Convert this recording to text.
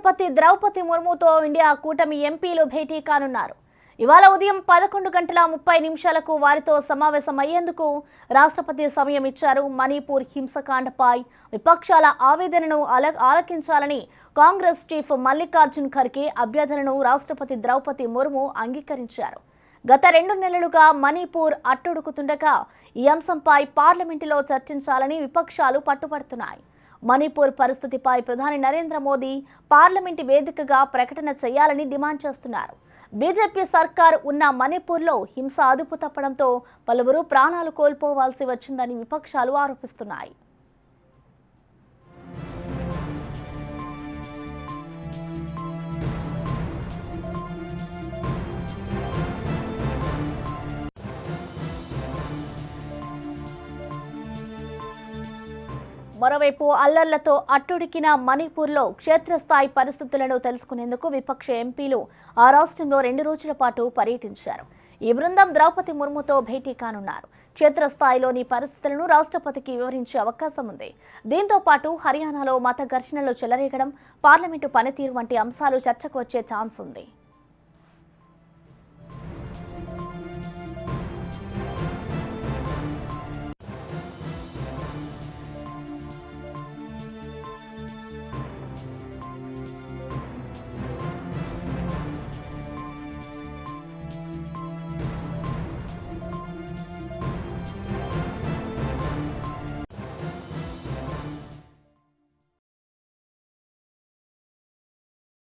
రాష్ట్రపతి ద్రౌపది ముర్ముతో ఇండియా కూటమి ఎంపీలు భేటీ కానున్నారు ఇవాళ ఉదయం పదకొండు గంటల ముప్పై నిమిషాలకు వారితో సమావేశమయ్యేందుకు రాష్ట్రపతి సమయం ఇచ్చారు మణిపూర్ హింసకాండపై విపక్షాల ఆవేదనను అల ఆలకించాలని కాంగ్రెస్ చీఫ్ మల్లికార్జున్ ఖర్గే అభ్యర్థనను రాష్ట్రపతి ద్రౌపది ముర్ము అంగీకరించారు గత రెండు నెలలుగా మణిపూర్ అట్టుడుకుతుండగా ఈ అంశంపై పార్లమెంటులో చర్చించాలని విపక్షాలు పట్టుబడుతున్నాయి మణిపూర్ పరిస్థితిపై ప్రధాని నరేంద్ర మోదీ పార్లమెంటు వేదికగా ప్రకటన చేయాలని డిమాండ్ చేస్తున్నారు బీజేపీ సర్కార్ ఉన్న మణిపూర్లో హింస అదుపు తప్పడంతో పలువురు ప్రాణాలు కోల్పోవాల్సి వచ్చిందని విపక్షాలు ఆరోపిస్తున్నాయి మరోవైపు అల్లర్లతో అట్టుడికిన మణిపూర్లో క్షేత్రస్థాయి పరిస్థితులను తెలుసుకునేందుకు విపక్ష ఎంపీలు ఆ రాష్ట్రంలో రెండు రోజుల పాటు పర్యటించారు ఈ బృందం ద్రౌపది ముర్ముతో భేటీ కానున్నారు క్షేత్రస్థాయిలోని పరిస్థితులను రాష్ట్రపతికి వివరించే అవకాశం ఉంది దీంతో పాటు హర్యానాలో మత ఘర్షణలు చెలరేగడం పార్లమెంటు పనితీరు వంటి అంశాలు చర్చకు వచ్చే ఛాన్స్ ఉంది